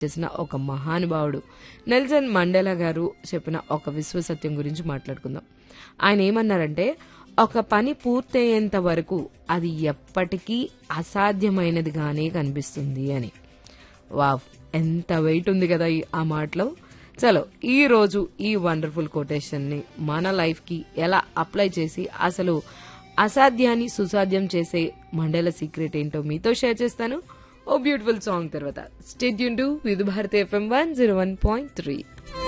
చేసిన ఒక మహానుభావుడు నెల్సన్ మండేలా గారు చెప్పిన ఒక విశ్వసత్యం గురించి మాట్లాడుకుందాం ఆయన ఏమన్నారంటే ఒక పని పూర్తయ్యేంత వరకు అది ఎప్పటికీ అసాధ్యమైనదిగానే కనిపిస్తుంది అని వావ్ ఎంత వెయిట్ ఉంది కదా ఈ- ఆ మాటలో చలో ఈ రోజు ఈ వండర్ఫుల్ కొటేషన్ ని మన లైఫ్ కి ఎలా అప్లై చేసి అసలు అసాధ్యాన్ని సుసాధ్యం చేసే మండల సీక్రెట్ ఏంటో మీతో షేర్ చేస్తాను ఓ బ్యూటిఫుల్ సాంగ్ తర్వాత స్టేట్ యూన్ to Vividh Bharati FM one zero one point three